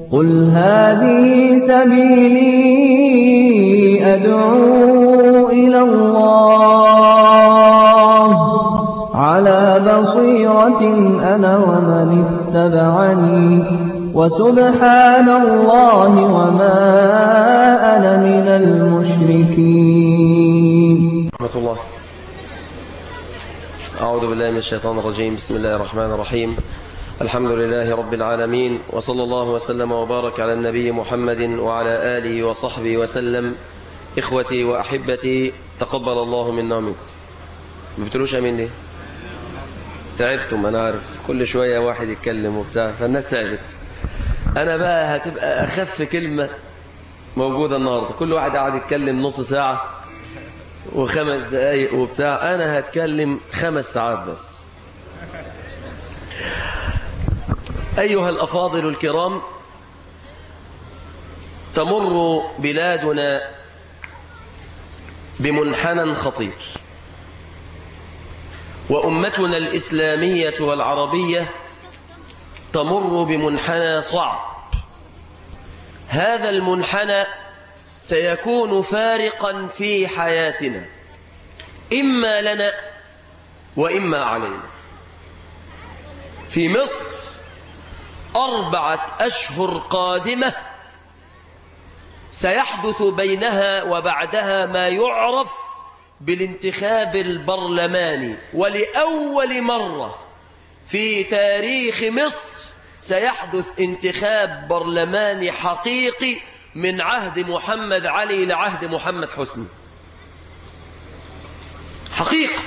قل هذه سبيلي أدعو إلى الله على بصيرة أنا ومن اتبعني وسبحان الله وما أنا من المشركين رحمة الله أعوذ بالله من الشيطان الرجيم بسم الله الرحمن الرحيم الحمد لله رب العالمين وصلى الله وسلم وبارك على النبي محمد وعلى آله وصحبه وسلم إخوتي وأحبتي تقبل الله منا ومنكم ما بتقولوش أمين ليه تعبتم أنا عارف كل شوية واحد يتكلم وبتاع فالناس تعبت أنا بقى هتبقى أخف كلمة موجودة النهاردة كل واحد قاعد يتكلم نص ساعة وخمس دقايق وبتاع أنا هتكلم خمس ساعات بس أيها الأفاضل الكرام تمر بلادنا بمنحنى خطير وأمتنا الإسلامية والعربية تمر بمنحنى صعب هذا المنحنى سيكون فارقا في حياتنا إما لنا وإما علينا في مصر أربعة أشهر قادمة سيحدث بينها وبعدها ما يعرف بالانتخاب البرلماني ولأول مرة في تاريخ مصر سيحدث انتخاب برلماني حقيقي من عهد محمد علي لعهد محمد حسني حقيقة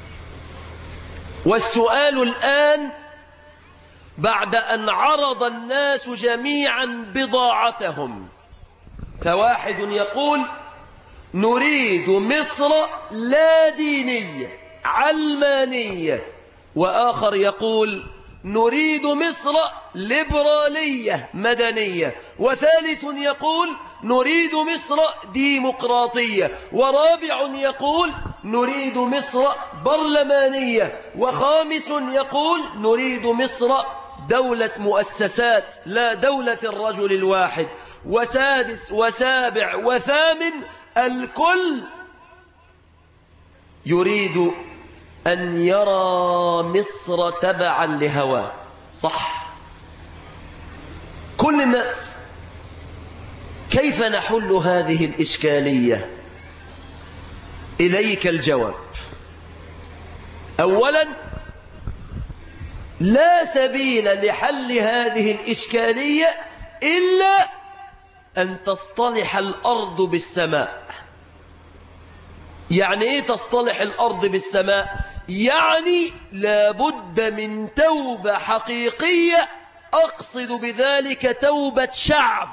والسؤال الآن بعد أن عرض الناس جميعا بضاعتهم فواحد يقول نريد مصر لا دينية علمانية وآخر يقول نريد مصر ليبرالية مدنية وثالث يقول نريد مصر ديمقراطية ورابع يقول نريد مصر برلمانية وخامس يقول نريد مصر دولة مؤسسات لا دولة الرجل الواحد وسادس وسابع وثامن الكل يريد أن يرى مصر تبعا لهواه صح كل الناس كيف نحل هذه الإشكالية إليك الجواب أولا لا سبيل لحل هذه الإشكالية إلا أن تصطلح الأرض بالسماء يعني إيه تصطلح الأرض بالسماء يعني لابد من توبة حقيقية أقصد بذلك توبة شعب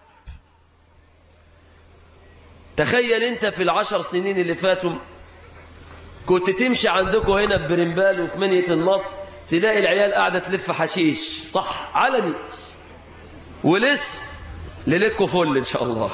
تخيل أنت في العشر سنين اللي فاتوا كنت تمشي عندكم هنا ببرنبال وفي منية النصر تلاقي العيال قاعدة تلف حشيش صح علني ولسه ليلتكم فل إن شاء الله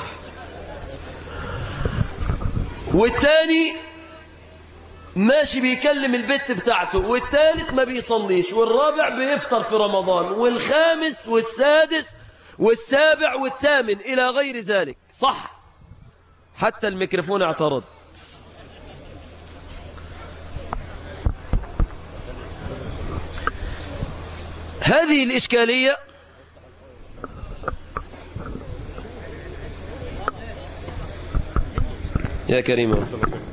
والتاني ماشي بيكلم البت بتاعته والتالت ما بيصليش والرابع بيفطر في رمضان والخامس والسادس والسابع والثامن إلى غير ذلك صح حتى الميكروفون اعترض هذه الإشكالية يا كريم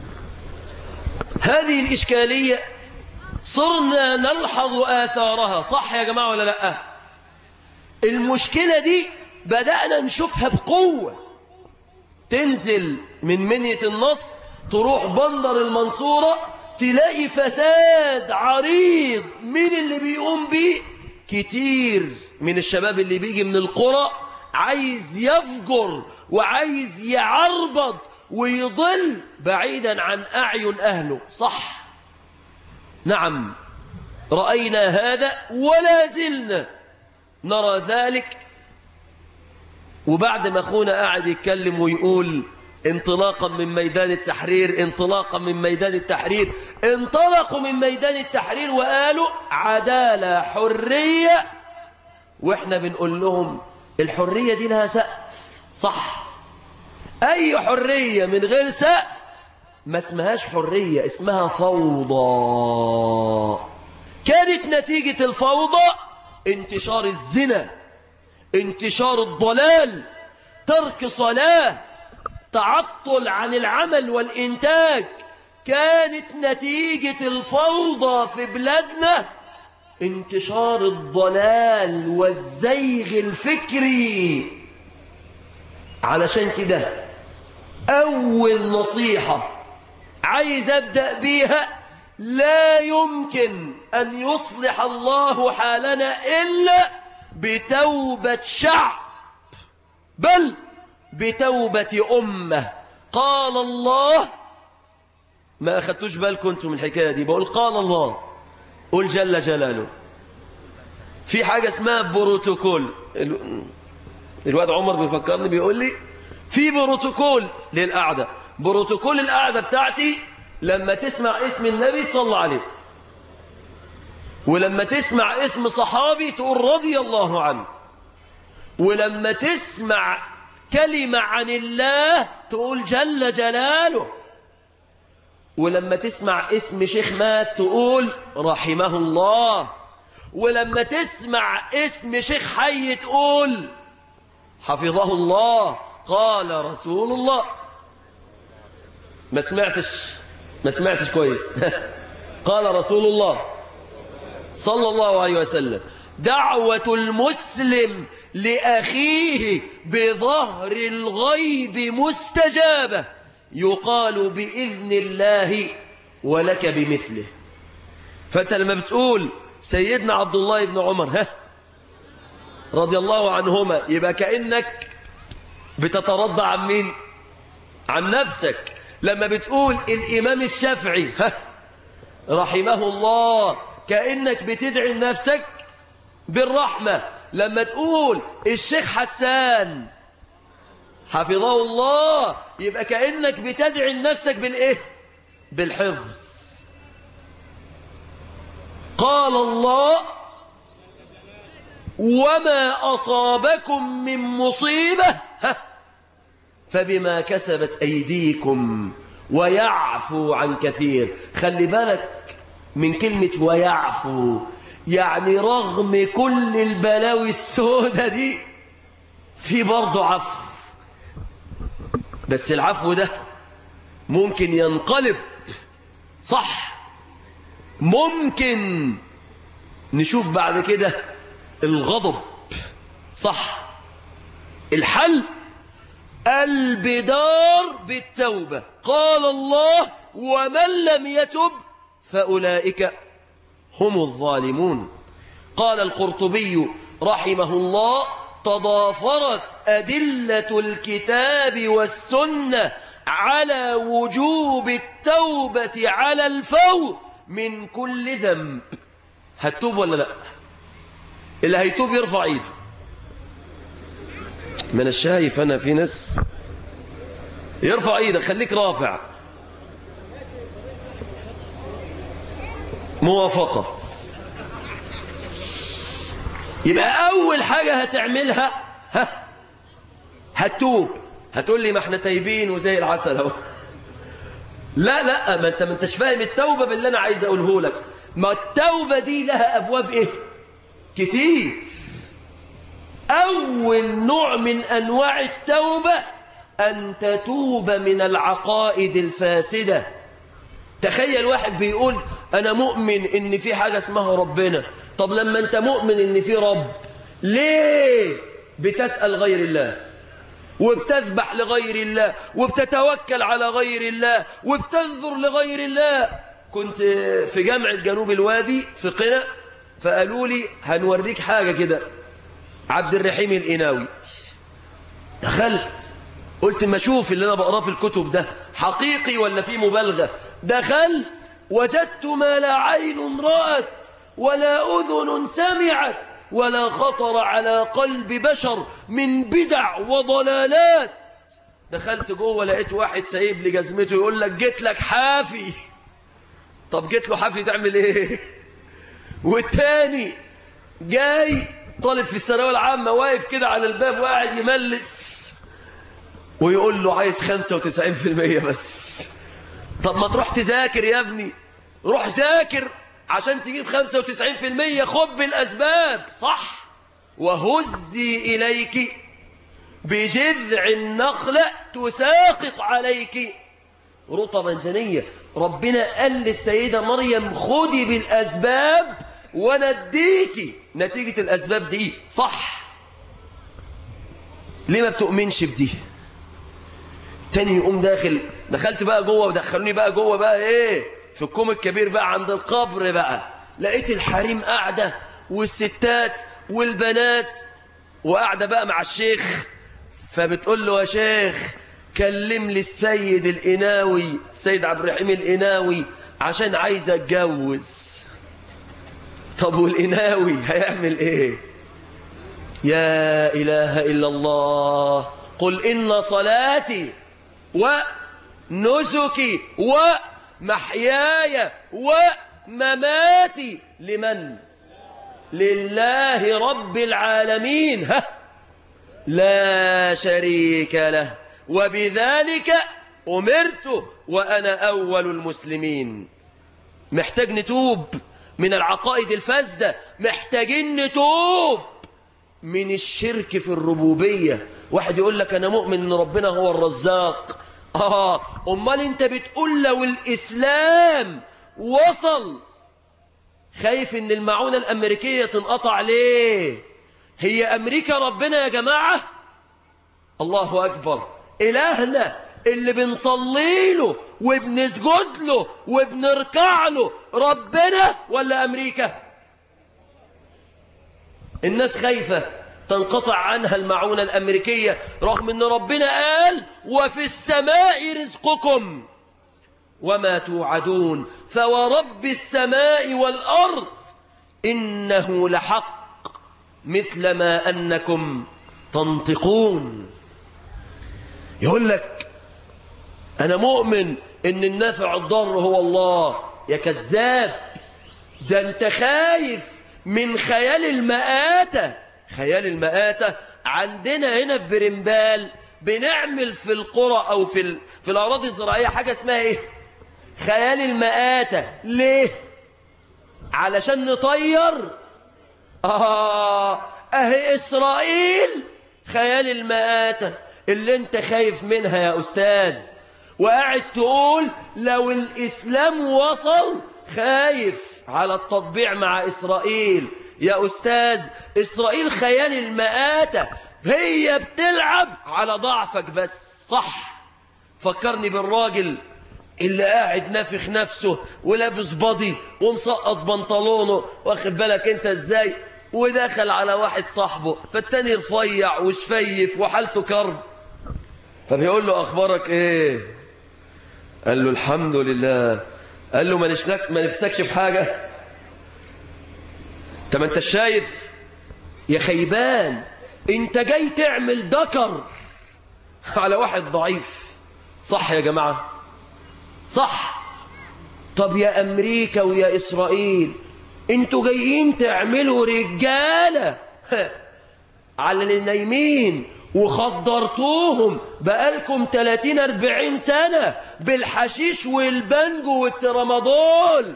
هذه الإشكالية صرنا نلحظ آثارها صح يا جماعة ولا لا المشكلة دي بدأنا نشوفها بقوة تنزل من منية النصر تروح بندر المنصورة تلاقي فساد عريض مين اللي بيقوم بيه كتير من الشباب اللي بيجي من القرى عايز يفجر وعايز يعربض ويضل بعيدا عن أعين أهله صح نعم رأينا هذا ولا زلنا نرى ذلك وبعد ما أخونا قاعد يتكلم ويقول انطلاقا من ميدان التحرير انطلاقا من ميدان التحرير انطلقوا من ميدان التحرير وقالوا عدالة حرية واحنا بنقول لهم الحرية دي لها سقف صح أي حرية من غير سقف ما اسمهاش حرية اسمها فوضى كانت نتيجة الفوضى انتشار الزنا انتشار الضلال ترك صلاة تعطل عن العمل والإنتاج كانت نتيجة الفوضى في بلادنا انتشار الضلال والزيغ الفكري علشان كده أول نصيحة عايز أبدأ بيها لا يمكن أن يصلح الله حالنا إلا بتوبة شعب بل بتوبة أمة قال الله ما أخدتوش بالكم أنتم من الحكاية دي بقول قال الله قل جل جلاله في حاجة اسمها بروتوكول الواد عمر بيفكرني بيقول لي في بروتوكول للقعدة بروتوكول القعدة بتاعتي لما تسمع اسم النبي تصلى عليه ولما تسمع اسم صحابي تقول رضي الله عنه ولما تسمع كلمة عن الله تقول جل جلاله ولما تسمع اسم شيخ مات تقول رحمه الله ولما تسمع اسم شيخ حي تقول حفظه الله قال رسول الله ما سمعتش ما سمعتش كويس قال رسول الله صلى الله عليه وسلم دعوة المسلم لأخيه بظهر الغيب مستجابة يقال بإذن الله ولك بمثله فأنت لما بتقول سيدنا عبد الله بن عمر ها رضي الله عنهما يبقى كأنك بتترضى عن مين عن نفسك لما بتقول الإمام الشافعي ها رحمه الله كأنك بتدعي لنفسك بالرحمة لما تقول الشيخ حسان حفظه الله يبقى كأنك بتدعي لنفسك بالإيه بالحفظ قال الله وما أصابكم من مصيبة ها فبما كسبت أيديكم ويعفو عن كثير خلي بالك من كلمة ويعفو يعني رغم كل البلاوي السودة دي في برضه عفو بس العفو ده ممكن ينقلب صح ممكن نشوف بعد كده الغضب صح الحل البدار بالتوبة قال الله ومن لم يتب فأولئك هم الظالمون قال القرطبي رحمه الله تضافرت أدلة الكتاب والسنة على وجوب التوبة على الفور من كل ذنب هتوب ولا لا اللي هيتوب يرفع ايده من الشايف انا في ناس يرفع ايدك خليك رافع موافقة يبقى أول حاجة هتعملها ها هتوب هتقول لي ما احنا تايبين وزي العسل اهو لا لا ما انت ما انتش فاهم التوبة باللي انا عايز اقوله لك ما التوبة دي لها ابواب ايه كتير اول نوع من انواع التوبة ان تتوب من العقائد الفاسدة تخيل واحد بيقول انا مؤمن ان في حاجة اسمها ربنا طب لما انت مؤمن ان في رب ليه بتسأل غير الله وبتذبح لغير الله وبتتوكل على غير الله وبتنظر لغير الله كنت في جامعة جنوب الوادي في قنا فقالوا لي هنوريك حاجة كده عبد الرحيم الإناوي دخلت قلت ما اشوف اللي أنا بقراه في الكتب ده حقيقي ولا في مبالغة دخلت وجدت ما لا عين رأت ولا أذن سمعت ولا خطر على قلب بشر من بدع وضلالات دخلت جوه لقيت واحد سايب لي جزمته يقول لك جيت لك حافي طب جيت له حافي تعمل ايه والتاني جاي طالب في الثانويه العامه واقف كده على الباب وقاعد يملس ويقول له عايز 95% بس طب ما تروح تذاكر يا ابني روح ذاكر عشان تجيب 95% خد بالأسباب صح وهزي إليك بجذع النخلة تساقط عليك رطبا جنية ربنا قال للسيدة مريم خدي بالأسباب ونديكي نتيجة الأسباب دي صح ليه ما بتؤمنش بدي تاني يقوم داخل دخلت بقى جوه ودخلوني بقى جوه بقى ايه في الكوم الكبير بقى عند القبر بقى لقيت الحريم قاعدة والستات والبنات وقاعدة بقى مع الشيخ فبتقول له يا شيخ كلم لي السيد الإناوي السيد عبد الرحيم الإناوي عشان عايز أتجوز طب والإناوي هيعمل إيه يا إله إلا الله قل إن صلاتي ونسكي ومحياي ومماتي لمن لله رب العالمين ها لا شريك له وبذلك أمرت وأنا أول المسلمين محتاج نتوب من العقائد الفاسدة محتاجين نتوب من الشرك في الربوبية واحد يقول لك أنا مؤمن أن ربنا هو الرزاق آه أمال أنت بتقول لو الإسلام وصل خايف أن المعونة الأمريكية تنقطع ليه هي أمريكا ربنا يا جماعة الله أكبر إلهنا اللي بنصلي له وبنسجد له وبنركع له ربنا ولا أمريكا الناس خايفة تنقطع عنها المعونة الأمريكية رغم أن ربنا قال وفي السماء رزقكم وما توعدون فورب السماء والأرض إنه لحق مثل ما أنكم تنطقون يقول لك أنا مؤمن إن النافع الضر هو الله يا كذاب ده أنت خايف من خيال المآتة خيال المآتة عندنا هنا في برمبال بنعمل في القرى أو في, ال... في الأراضي الزراعية حاجة اسمها إيه خيال المآتة ليه علشان نطير آه أهي إسرائيل خيال المآتة اللي انت خايف منها يا أستاذ وقاعد تقول لو الإسلام وصل خايف على التطبيع مع إسرائيل يا أستاذ إسرائيل خيال المآتة هي بتلعب على ضعفك بس صح فكرني بالراجل اللي قاعد نافخ نفسه ولابس بضي ومسقط بنطلونه واخد بالك انت ازاي ودخل على واحد صاحبه فالتاني رفيع وشفيف وحالته كرب فبيقول له اخبارك ايه قال له الحمد لله قال له ما نشنك ما نفسكش في حاجه انت ما انت شايف يا خيبان انت جاي تعمل دكر على واحد ضعيف صح يا جماعه صح طب يا أمريكا ويا إسرائيل انتوا جايين تعملوا رجالة على اللي نايمين وخدرتوهم بقالكم 30-40 سنة بالحشيش والبنجو والترامادول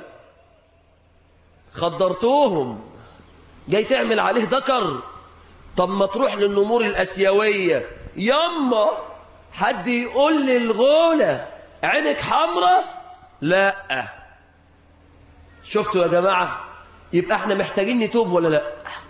خدرتوهم جاي تعمل عليه ذكر طب ما تروح للنمور الأسيوية يما حد يقول لي الغولة عينك حمراء لا شفتوا يا جماعة يبقى احنا محتاجين نتوب ولا لا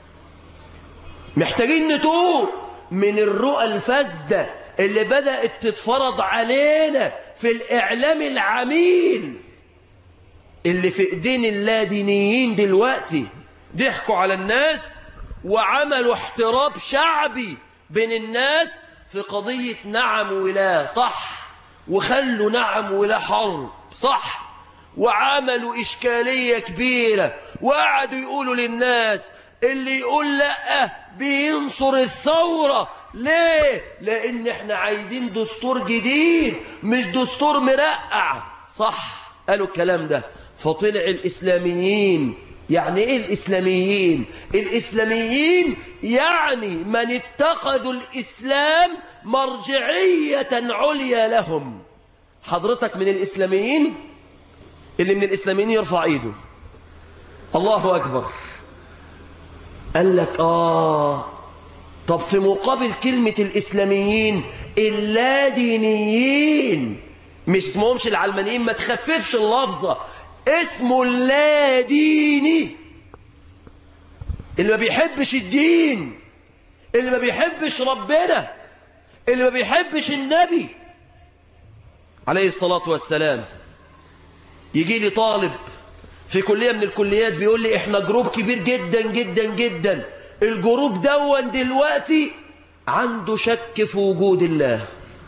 محتاجين نتوب من الرؤى الفاسدة اللي بدأت تتفرض علينا في الإعلام العميل اللي في ايدين اللادينيين دلوقتي ضحكوا على الناس وعملوا احتراب شعبي بين الناس في قضية نعم ولا صح وخلوا نعم ولا حرب صح وعملوا إشكالية كبيرة وقعدوا يقولوا للناس اللي يقول لا بينصر الثورة ليه؟ لأن احنا عايزين دستور جديد مش دستور مرقع صح قالوا الكلام ده فطلع الإسلاميين يعني ايه الاسلاميين الاسلاميين يعني من اتخذوا الاسلام مرجعية عليا لهم حضرتك من الاسلاميين اللي من الاسلاميين يرفع ايده الله اكبر قال لك اه طب في مقابل كلمة الاسلاميين اللادينيين مش اسمهمش العلمانيين ما تخففش اللفظة اسمه اللاديني اللي ما بيحبش الدين اللي ما بيحبش ربنا اللي ما بيحبش النبي عليه الصلاة والسلام يجي لي طالب في كلية من الكليات بيقول لي احنا جروب كبير جدا جدا جدا الجروب دون دلوقتي عنده شك في وجود الله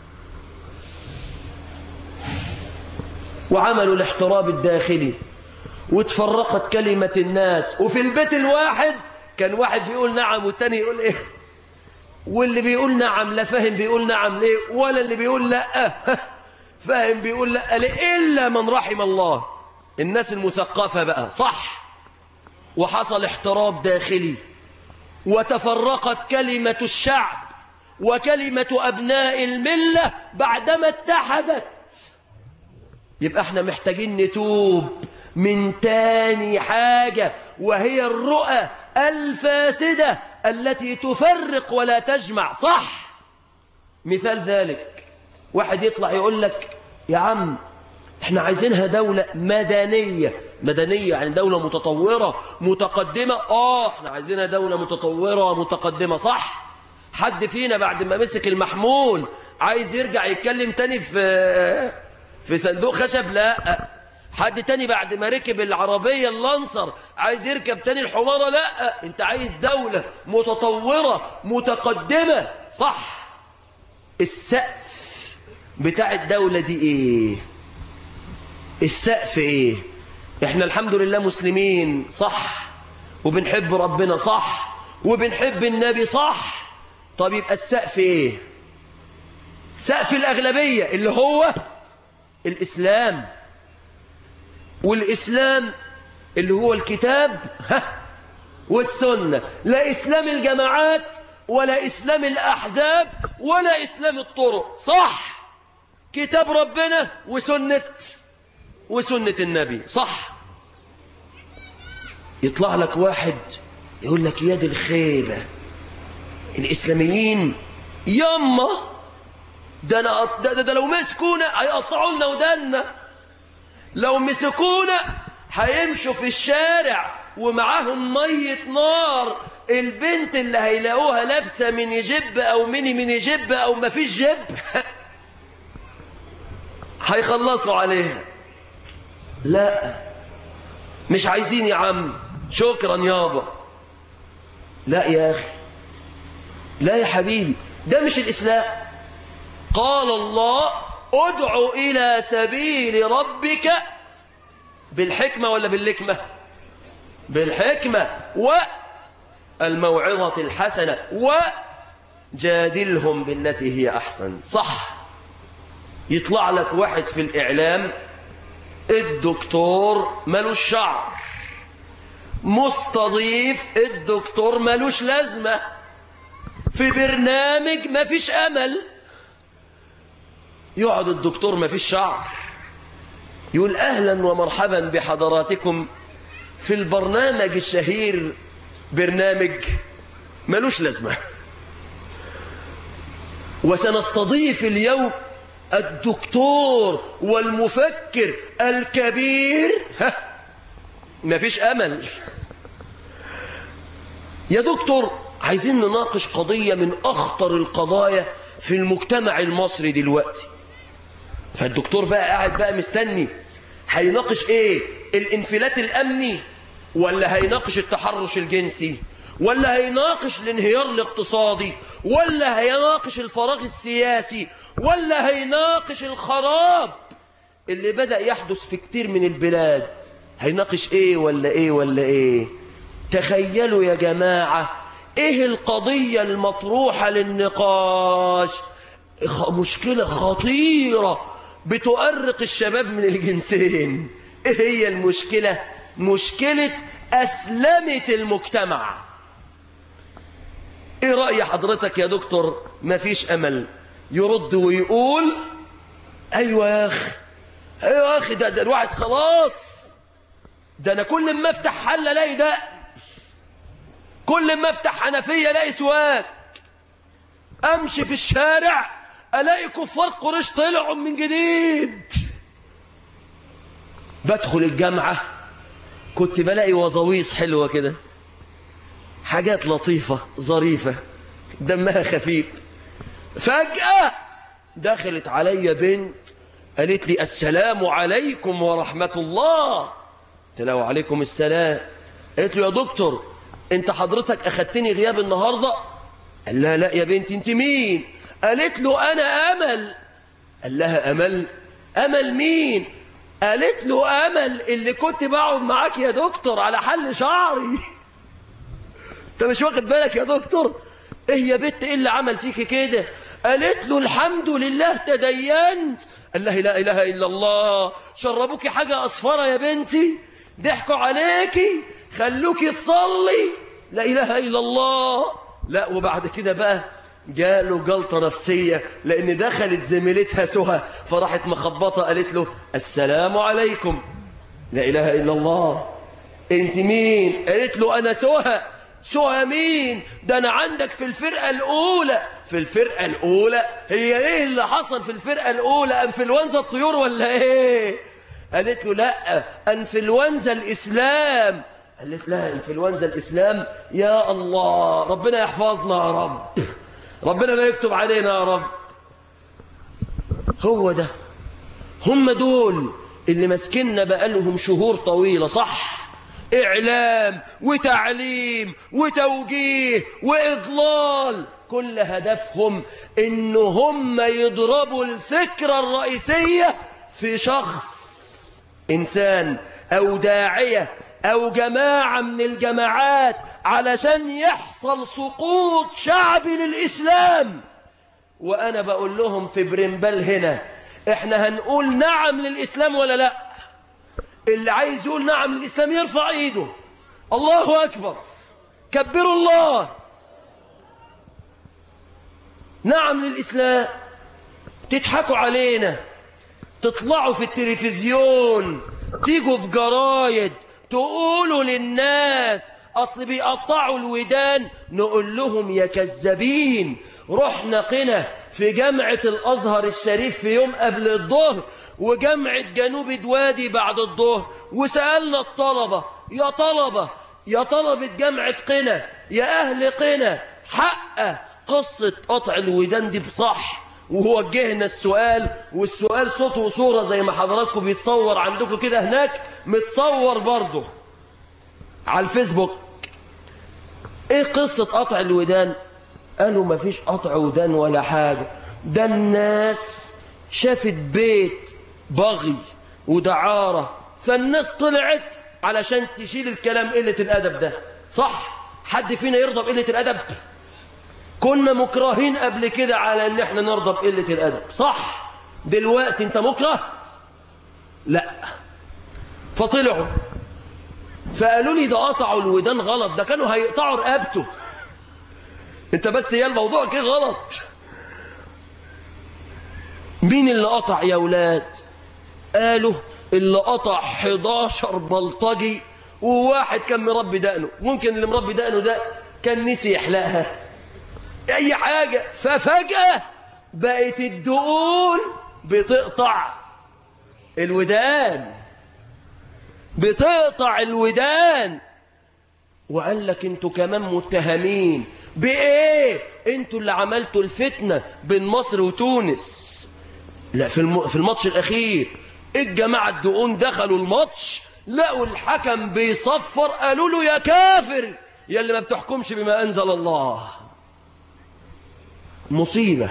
وعملوا الاحتراب الداخلي وتفرقت كلمة الناس وفي البيت الواحد كان واحد بيقول نعم والتاني يقول ايه واللي بيقول نعم لا فاهم بيقول نعم ليه ولا اللي بيقول لا فاهم بيقول لا ليه إلا من رحم الله الناس المثقفة بقى صح وحصل احتراب داخلي وتفرقت كلمة الشعب وكلمة أبناء الملة بعدما اتحدت يبقى احنا محتاجين نتوب من تاني حاجة وهي الرؤى الفاسدة التي تفرق ولا تجمع صح مثال ذلك واحد يطلع يقول لك يا عم احنا عايزينها دولة مدنية مدنية يعني دولة متطورة متقدمة اه احنا عايزينها دولة متطورة متقدمة صح حد فينا بعد ما مسك المحمول عايز يرجع يتكلم تاني في في صندوق خشب لا حد تاني بعد ما ركب العربية اللانسر عايز يركب تاني الحمارة لا انت عايز دولة متطورة متقدمة صح السقف بتاع الدولة دي ايه السقف ايه احنا الحمد لله مسلمين صح وبنحب ربنا صح وبنحب النبي صح طب يبقى السقف ايه سقف الأغلبية اللي هو الإسلام والإسلام اللي هو الكتاب ها والسنة لا إسلام الجماعات ولا إسلام الأحزاب ولا إسلام الطرق صح كتاب ربنا وسنة وسنة النبي صح يطلع لك واحد يقول لك يد الخيبة الإسلاميين يما ده, أنا ده, ده, ده لو مسكونا هيقطعوا لنا ودنا لو مسكونا هيمشوا في الشارع ومعاهم مية نار البنت اللي هيلاقوها لابسة من جب أو ميني من جب أو ما فيش جب هيخلصوا عليها لا مش عايزين يا عم شكرا يابا لا يا أخي لا يا حبيبي ده مش الإسلام قال الله ادع إلى سبيل ربك بالحكمة ولا باللكمة بالحكمة والموعظة الحسنة وجادلهم بالتي هي أحسن صح يطلع لك واحد في الإعلام الدكتور ملوش شعر مستضيف الدكتور ملوش لازمة في برنامج ما فيش أمل يقعد الدكتور ما فيش شعر يقول أهلا ومرحبا بحضراتكم في البرنامج الشهير برنامج ملوش لازمة وسنستضيف اليوم الدكتور والمفكر الكبير ها مفيش أمل يا دكتور عايزين نناقش قضية من أخطر القضايا في المجتمع المصري دلوقتي فالدكتور بقى قاعد بقى مستني هيناقش ايه الانفلات الأمني ولا هيناقش التحرش الجنسي ولا هيناقش الانهيار الاقتصادي ولا هيناقش الفراغ السياسي ولا هيناقش الخراب اللي بدأ يحدث في كتير من البلاد هيناقش ايه ولا ايه ولا ايه تخيلوا يا جماعة ايه القضية المطروحة للنقاش مشكلة خطيرة بتؤرق الشباب من الجنسين ايه هي المشكلة مشكلة أسلمة المجتمع ايه رأي حضرتك يا دكتور مفيش أمل يرد ويقول أيوة يا أخي أيوة يا أخي ده, ده الواحد خلاص ده أنا كل ما أفتح حل ألاقي ده كل ما أفتح حنفية ألاقي سواك أمشي في الشارع ألاقي كفار قريش طلعوا من جديد بدخل الجامعة كنت بلاقي وظويص حلوة كده حاجات لطيفة ظريفة دمها خفيف فجأة دخلت علي بنت قالت لي السلام عليكم ورحمة الله تلاو عليكم السلام قالت له يا دكتور انت حضرتك اخدتني غياب النهاردة قال لها لا يا بنتي انت مين قالت له انا امل قال لها امل امل مين قالت له امل اللي كنت بقعد معاك يا دكتور على حل شعري انت مش واخد بالك يا دكتور ايه يا بنت ايه اللي عمل فيك كده قالت له الحمد لله تدينت قال لها لا اله الا الله شربوكي حاجه اصفره يا بنتي ضحكوا عليكي خلوكي تصلي لا اله الا الله لا وبعد كده بقى جاله جلطة نفسية لأن دخلت زميلتها سهى فراحت مخبطة قالت له السلام عليكم لا إله إلا الله أنت مين قالت له أنا سهى سهى مين ده أنا عندك في الفرقة الأولى في الفرقة الأولى هي إيه اللي حصل في الفرقة الأولى أنفلونزا الطيور ولا إيه قالت له لا أنفلونزا الإسلام قالت لها انفلونزا الإسلام يا الله ربنا يحفظنا يا رب ربنا ما يكتب علينا يا رب هو ده هم دول اللي ماسكيننا بقالهم شهور طويلة صح إعلام وتعليم وتوجيه وإضلال كل هدفهم إن هم يضربوا الفكرة الرئيسية في شخص إنسان أو داعية أو جماعة من الجماعات علشان يحصل سقوط شعبي للإسلام وأنا بقول لهم في برنبال هنا إحنا هنقول نعم للإسلام ولا لا اللي عايز يقول نعم للإسلام يرفع إيده الله أكبر كبروا الله نعم للإسلام تضحكوا علينا تطلعوا في التلفزيون تيجوا في جرايد تقولوا للناس أصل بيقطعوا الودان نقول لهم يا كذابين رحنا قنا في جامعة الأزهر الشريف في يوم قبل الظهر وجامعة جنوب دوادي بعد الظهر وسألنا الطلبة يا طلبة يا طلبة جامعة قنا يا أهل قنا حق قصة قطع الودان دي بصح وهو وجهنا السؤال والسؤال صوت وصورة زي ما حضراتكم بيتصور عندكم كده هناك متصور برضه على الفيسبوك ايه قصة قطع الودان قالوا ما فيش قطع ودان ولا حاجة ده الناس شافت بيت بغي ودعارة فالناس طلعت علشان تشيل الكلام قلة الأدب ده صح حد فينا يرضى بقلة الأدب كنا مكرهين قبل كده على ان احنا نرضى بقلة الأدب صح دلوقتي انت مكره لا فطلعوا فقالوا لي ده قطعوا الودان غلط ده كانوا هيقطعوا رقبته انت بس هي الموضوع كده غلط مين اللي قطع يا ولاد قالوا اللي قطع 11 بلطجي وواحد كان مربي دقنه ممكن اللي مربي دقنه ده كان نسي يحلقها اي حاجة ففجأة بقت الدقون بتقطع الودان بتقطع الودان وقال لك انتوا كمان متهمين بايه انتوا اللي عملتوا الفتنة بين مصر وتونس لا في, الم... في الماتش الاخير الجماعة الدقون دخلوا الماتش لقوا الحكم بيصفر قالوا له يا كافر يا اللي ما بتحكمش بما انزل الله مصيبة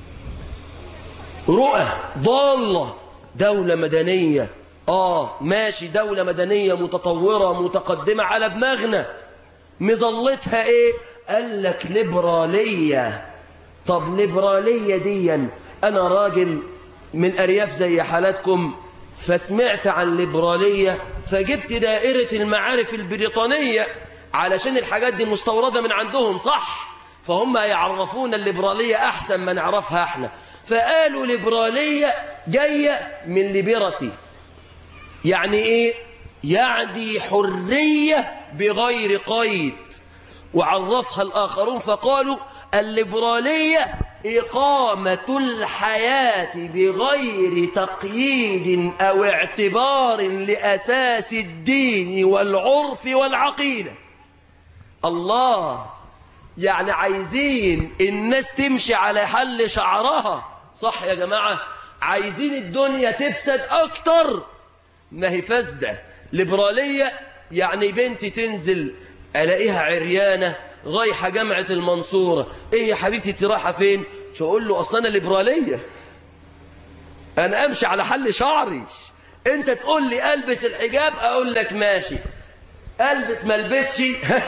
رؤى ضالة دولة مدنية آه ماشي دولة مدنية متطورة متقدمة على دماغنا مظلتها إيه قال لك ليبرالية طب ليبرالية ديا أنا راجل من أرياف زي حالاتكم فسمعت عن ليبرالية فجبت دائرة المعارف البريطانية علشان الحاجات دي مستوردة من عندهم صح فهم يعرفون الليبرالية أحسن ما نعرفها احنا فقالوا ليبرالية جاية من ليبرتي يعني ايه يعني حرية بغير قيد وعرفها الآخرون فقالوا الليبرالية إقامة الحياة بغير تقييد أو اعتبار لأساس الدين والعرف والعقيدة الله يعني عايزين الناس تمشي على حل شعرها صح يا جماعة عايزين الدنيا تفسد أكتر ما هي فاسدة ليبرالية يعني بنتي تنزل ألاقيها عريانة رايحة جامعة المنصورة إيه يا حبيبتي انت رايحة فين تقول له أصلا أنا ليبرالية أنا أمشي على حل شعري أنت تقول لي ألبس الحجاب أقول لك ماشي ألبس ما ألبسش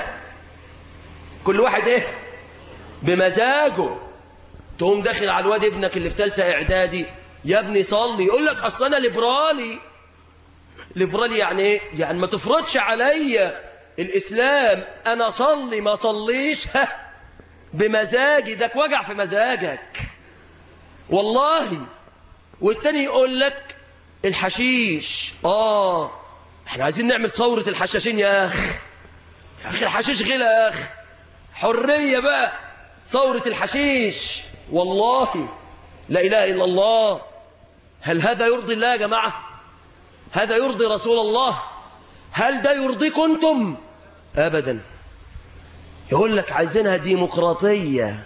كل واحد إيه بمزاجه تقوم داخل على الواد ابنك اللي في ثالثه إعدادي يا ابني صلي يقول لك أصلا أنا ليبرالي ليبرالي يعني ايه يعني ما تفرضش عليا الاسلام انا صلي ما صليش ها بمزاجي ده وجع في مزاجك والله والتاني يقول لك الحشيش اه احنا عايزين نعمل ثورة الحشاشين يا اخ يا اخي الحشيش غير يا اخ حرية بقى ثورة الحشيش والله لا اله الا الله هل هذا يرضي الله يا جماعه هذا يرضي رسول الله هل ده يرضيكم انتم ابدا يقول لك عايزينها ديمقراطية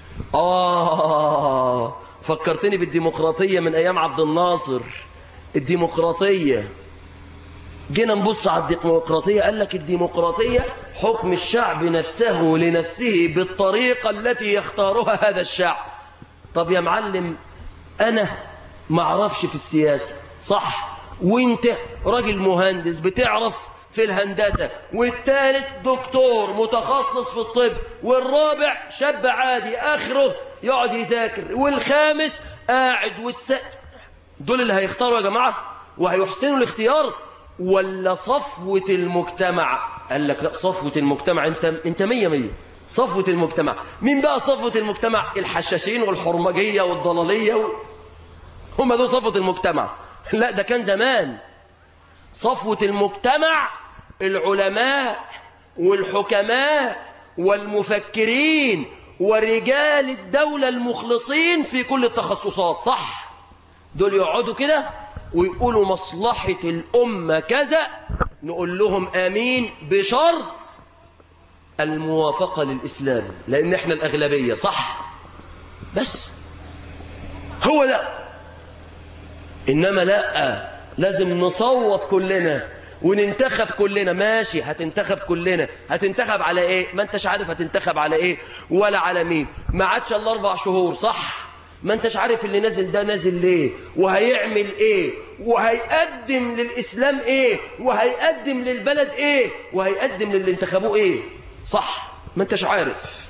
آه فكرتني بالديمقراطية من أيام عبد الناصر الديمقراطية جينا نبص على الديمقراطية قال لك الديمقراطية حكم الشعب نفسه لنفسه بالطريقة التي يختارها هذا الشعب طب يا معلم أنا معرفش في السياسة صح وانت راجل مهندس بتعرف في الهندسة والثالث دكتور متخصص في الطب والرابع شاب عادي آخره يقعد يذاكر والخامس قاعد والسقف دول اللي هيختاروا يا جماعة وهيحسنوا الاختيار ولا صفوة المجتمع قال لك لا صفوة المجتمع انت انت مية مية صفوة المجتمع مين بقى صفوة المجتمع الحشاشين والحرمجية والضلالية و... هم دول صفوة المجتمع لا ده كان زمان صفوة المجتمع العلماء والحكماء والمفكرين ورجال الدولة المخلصين في كل التخصصات صح دول يقعدوا كده ويقولوا مصلحة الأمة كذا نقول لهم آمين بشرط الموافقة للإسلام لأن احنا الأغلبية صح بس هو ده إنما لا لازم نصوت كلنا وننتخب كلنا ماشي هتنتخب كلنا هتنتخب على ايه ما انتش عارف هتنتخب على ايه ولا على مين ما عادش الا اربع شهور صح ما انتش عارف اللي نازل ده نازل ليه وهيعمل ايه وهيقدم للاسلام ايه وهيقدم للبلد ايه وهيقدم للي انتخبوه ايه صح ما انتش عارف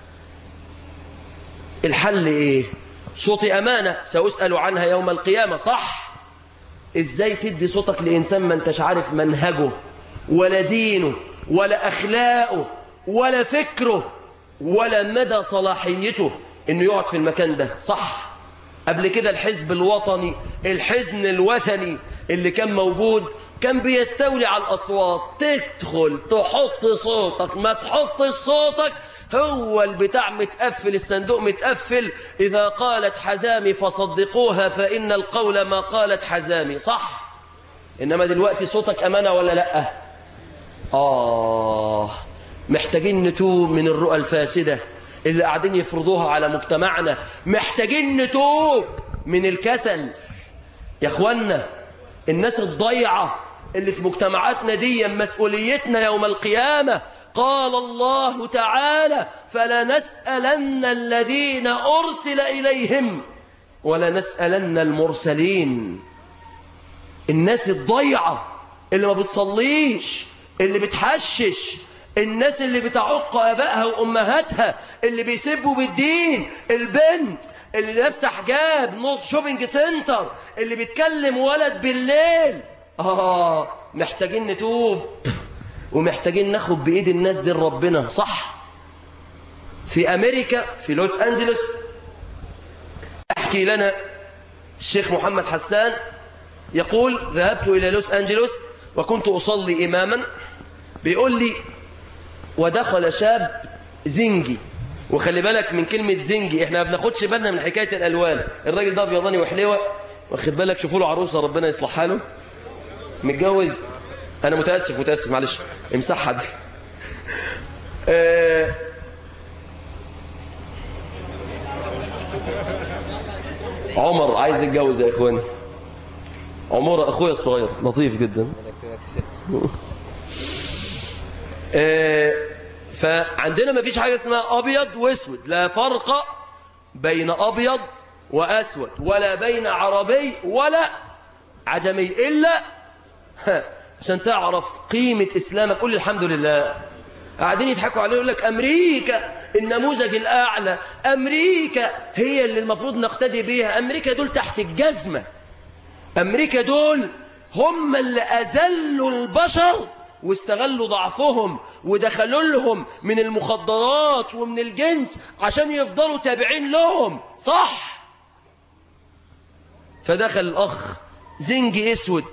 الحل ايه صوتي امانه ساسال عنها يوم القيامه صح ازاي تدي صوتك لإنسان ما انتش عارف منهجه ولا دينه ولا أخلاقه ولا فكره ولا مدى صلاحيته انه يقعد في المكان ده صح قبل كده الحزب الوطني الحزن الوثني اللي كان موجود كان بيستولي على الأصوات تدخل تحط صوتك ما تحط صوتك هو البتاع متقفل الصندوق متقفل إذا قالت حزامي فصدقوها فإن القول ما قالت حزامي صح إنما دلوقتي صوتك أمانة ولا لأ آه محتاجين نتوب من الرؤى الفاسدة اللي قاعدين يفرضوها على مجتمعنا محتاجين نتوب من الكسل يا اخوانا الناس الضيعة اللي في مجتمعاتنا دي مسؤوليتنا يوم القيامة قال الله تعالى فلنسألن الذين أرسل إليهم ولنسألن المرسلين الناس الضيعة اللي ما بتصليش اللي بتحشش الناس اللي بتعق ابائها وامهاتها اللي بيسبوا بالدين البنت اللي لابسه حجاب نص شوبينج سنتر اللي بيتكلم ولد بالليل اه محتاجين نتوب ومحتاجين ناخد بايد الناس دي لربنا صح في امريكا في لوس انجلوس احكي لنا الشيخ محمد حسان يقول ذهبت الى لوس انجلوس وكنت اصلي اماما بيقول لي ودخل شاب زنجي وخلي بالك من كلمة زنجي احنا ما بناخدش بالنا من حكاية الألوان الراجل ده بيضاني وحلوة واخد بالك شوفوا له عروسة ربنا يصلح حاله متجوز أنا متأسف متأسف معلش امسحها دي آه عمر عايز يتجوز يا إخواني عمر أخويا الصغير لطيف جدا آه فعندنا ما فيش حاجة اسمها أبيض واسود لا فرق بين أبيض وأسود ولا بين عربي ولا عجمي إلا عشان تعرف قيمة إسلامك قول الحمد لله قاعدين يضحكوا عليه يقول لك أمريكا النموذج الأعلى أمريكا هي اللي المفروض نقتدي بيها أمريكا دول تحت الجزمة أمريكا دول هم اللي أذلوا البشر واستغلوا ضعفهم ودخلوا لهم من المخدرات ومن الجنس عشان يفضلوا تابعين لهم صح فدخل الأخ زنجي اسود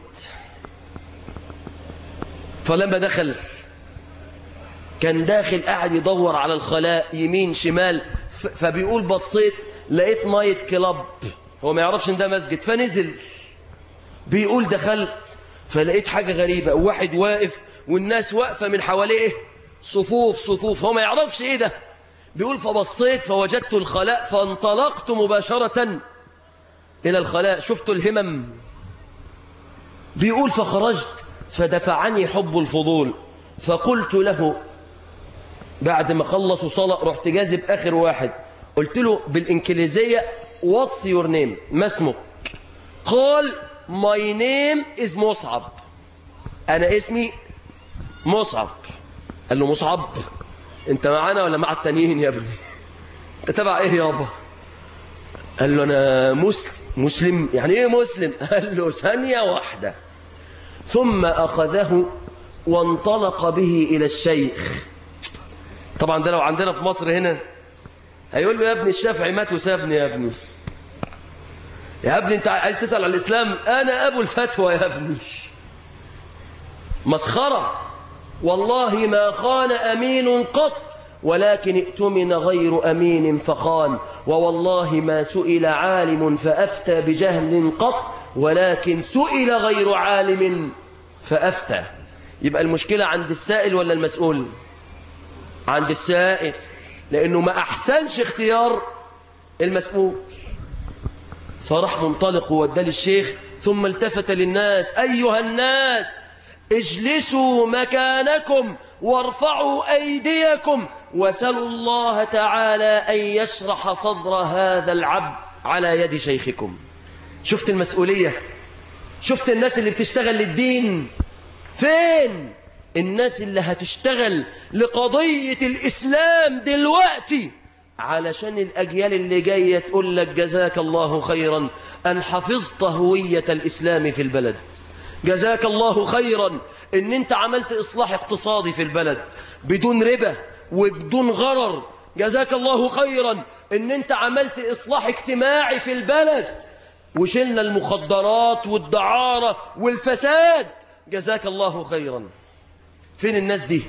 فلما دخل كان داخل قاعد يدور على الخلاء يمين شمال فبيقول بصيت لقيت نايت كلاب هو ما يعرفش ان ده مسجد فنزل بيقول دخلت فلقيت حاجة غريبة واحد واقف والناس واقفة من حواليه صفوف صفوف هو ما يعرفش ايه ده بيقول فبصيت فوجدت الخلاء فانطلقت مباشرة إلى الخلاء شفت الهمم بيقول فخرجت فدفعني حب الفضول فقلت له بعد ما خلصوا صلاة رحت جاذب آخر واحد قلت له بالإنكليزية what's your name ما اسمك قال my name is مصعب أنا اسمي مصعب قال له مصعب انت معانا ولا مع التانيين يا ابني انت تبع ايه يابا قال له انا مسلم مسلم يعني ايه مسلم قال له ثانية واحدة ثم أخذه وانطلق به إلى الشيخ طبعا ده لو عندنا في مصر هنا هيقول له يا ابني الشافعي مات وسابني يا ابني يا ابني انت عايز تسأل عن الإسلام أنا أبو الفتوى يا ابني مسخرة والله ما خان أمين قط ولكن ائتمن غير أمين فخان ووالله ما سئل عالم فأفتى بجهل قط ولكن سئل غير عالم فأفتى يبقى المشكلة عند السائل ولا المسؤول عند السائل لأنه ما أحسنش اختيار المسؤول فراح منطلق وودى للشيخ ثم التفت للناس أيها الناس اجلسوا مكانكم وارفعوا أيديكم وسلوا الله تعالى أن يشرح صدر هذا العبد على يد شيخكم شفت المسؤولية شفت الناس اللي بتشتغل للدين فين الناس اللي هتشتغل لقضية الإسلام دلوقتي علشان الأجيال اللي جاية تقول لك جزاك الله خيرا أن حفظت هوية الإسلام في البلد جزاك الله خيرا ان انت عملت اصلاح اقتصادي في البلد بدون ربا وبدون غرر جزاك الله خيرا ان انت عملت اصلاح اجتماعي في البلد وشلنا المخدرات والدعارة والفساد جزاك الله خيرا فين الناس دي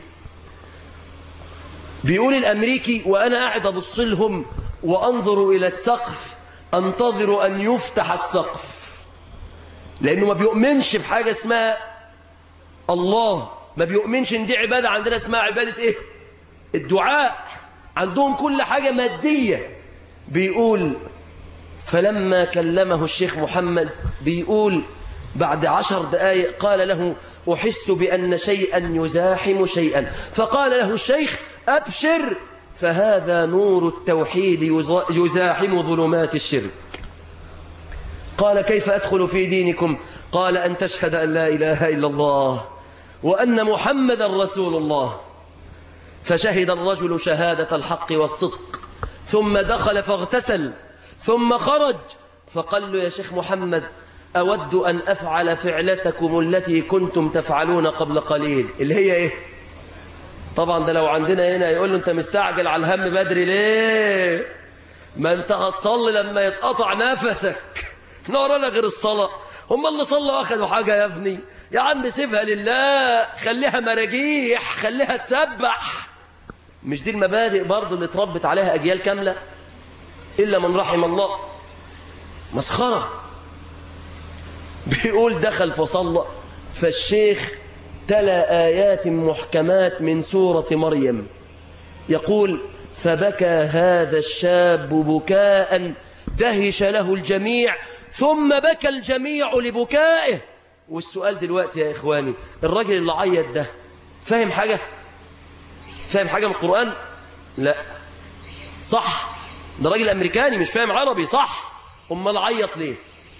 بيقول الامريكي وانا قاعد ابص لهم وانظر الى السقف انتظر ان يفتح السقف لأنه ما بيؤمنش بحاجة اسمها الله ما بيؤمنش ان دي عبادة عندنا اسمها عبادة ايه الدعاء عندهم كل حاجة مادية بيقول فلما كلمه الشيخ محمد بيقول بعد عشر دقائق قال له أحس بأن شيئا يزاحم شيئا فقال له الشيخ أبشر فهذا نور التوحيد يزاحم ظلمات الشرك قال كيف أدخل في دينكم قال أن تشهد أن لا إله إلا الله وأن محمدا رسول الله فشهد الرجل شهادة الحق والصدق ثم دخل فاغتسل ثم خرج فقال له يا شيخ محمد أود أن أفعل فعلتكم التي كنتم تفعلون قبل قليل اللي هي إيه طبعا ده لو عندنا هنا يقول له أنت مستعجل على الهم بدري ليه ما أنت هتصلي لما يتقطع نفسك نورانا غير الصلاة هم اللي صلوا أخذوا حاجة يا ابني يا عم سيبها لله خليها مراجيح خليها تسبح مش دي المبادئ برضه اللي اتربت عليها أجيال كاملة إلا من رحم الله مسخرة بيقول دخل فصلى فالشيخ تلا آيات محكمات من سورة مريم يقول فبكى هذا الشاب بكاء دهش له الجميع ثم بكى الجميع لبكائه والسؤال دلوقتي يا إخواني الراجل اللي عيط ده فاهم حاجة؟ فاهم حاجة من القرآن؟ لا صح ده راجل أمريكاني مش فاهم عربي صح أمال عيط ليه؟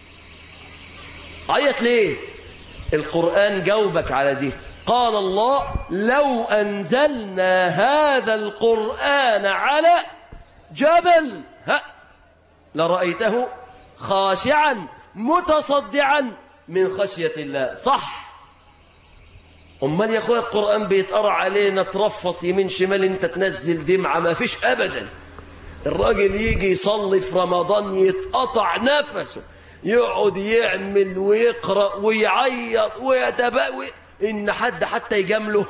عيط ليه؟ القرآن جاوبك على دي قال الله لو أنزلنا هذا القرآن على جبل ها لرأيته خاشعا متصدعا من خشية الله صح أمال يا أخويا القرآن بيتقرأ علينا ترفص يمين شمال انت تنزل دمعة ما فيش أبدا الراجل يجي يصلي في رمضان يتقطع نفسه يقعد يعمل ويقرأ ويعيط ويتبقى إن حد حتى يجامله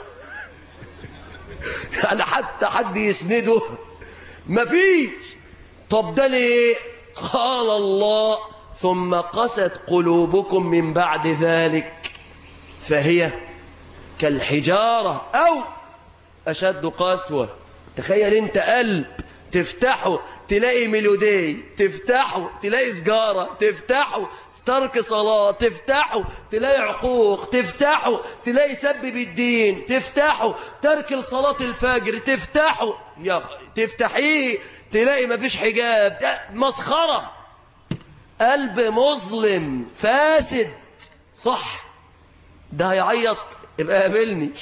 يعني حتى حد يسنده مفيش طب ده ليه قال الله ثم قست قلوبكم من بعد ذلك فهي كالحجارة أو أشد قسوة تخيل انت قلب تفتحه تلاقي ميلودي تفتحه تلاقي سجارة تفتحه ترك صلاة تفتحه تلاقي عقوق تفتحه تلاقي سب بالدين تفتحه ترك الصلاة الفجر تفتحه يا تفتحيه تلاقي مفيش حجاب مسخرة قلب مظلم فاسد صح ده هيعيط يبقى قابلني